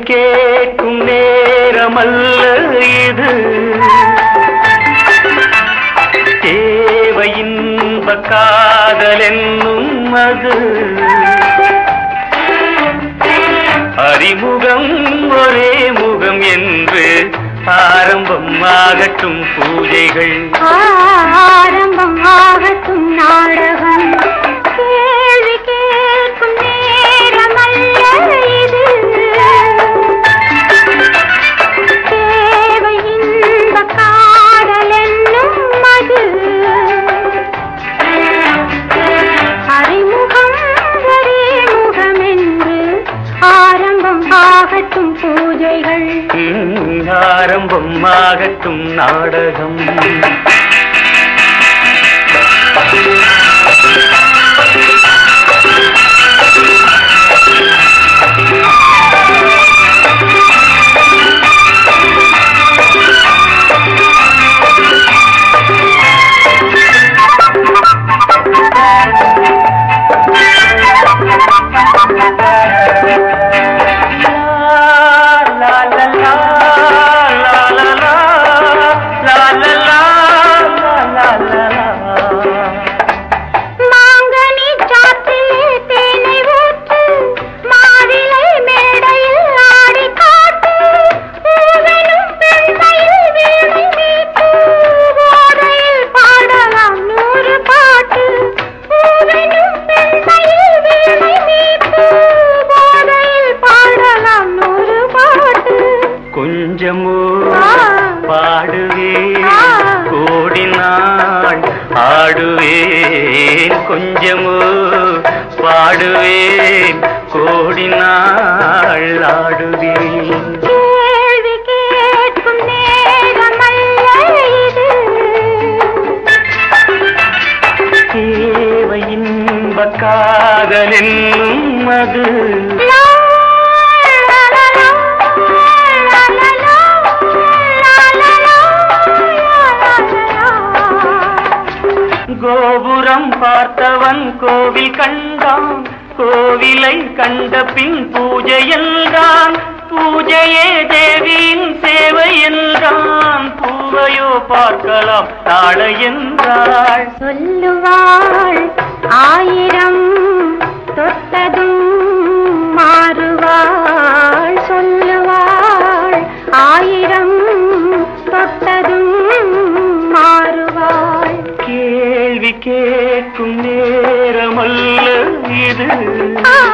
கேட்கும் நேரமல்ல இது தேவை இன்ப காதல் என்னும் அது அறிமுகம் ஒரே முகம் என்று ஆரம்பம் ஆகட்டும் பூஜைகள் ஆரம்பம் ஆகட்டும் நாடகம் கேள்வி கேட்கும் நேரமல்ல இது தேவை இன்ப காதல் என்னும் அது அறிமுகம் ஒரே முகம் என்று ஆரம்பம் ஆகட்டும் பூஜைகள் ம், ஆரம்பம் ஆகட்டும் நாடகம் மாங்கனி சாற்றிலே தேனை ஊற்று மாவிலை மேடையில் ஆடி காட்டு பூவெனும் பெண்மையில் வீணை மீட்டு போதையில் பாடலாம் நூறு பாட்டு பூவெனும் பெண்மையில் வீணை மீட்டு போதையில் பாடலாம் நூறு பாட்டு கொஞ்சமோ ஆ. பாடுவேன் ஆ. கோடினாள் ஆடுவேன் கொஞ்சமோ பாடுவேன் கோடினாள் ஆடுவேன் கேள்வி கேட்கும் நேரமல்ல இது தேவை இன்ப காதல் என்னும் அது லா, லா, லா, லா, லா, லா, லா, லா, லா, லா, லா, லா. கோபுரம் பார்த்தவன் கோவில் கண்டான் கோவிலை கண்ட பின் பூஜை என்றான் பூஜையே தேவியின் சேவை என்றான் பூவையோ பார்க்கலாம் நாளை என்றாள் சொல்லுவாள் ஆயிரம் தொட்டதும் மாறுவாள் சொல்லுவாள் ஆயிரம் தொட்டதும் மாறுவாள் கேள்வி கேட்கும் நேரமல்ல இது ஆ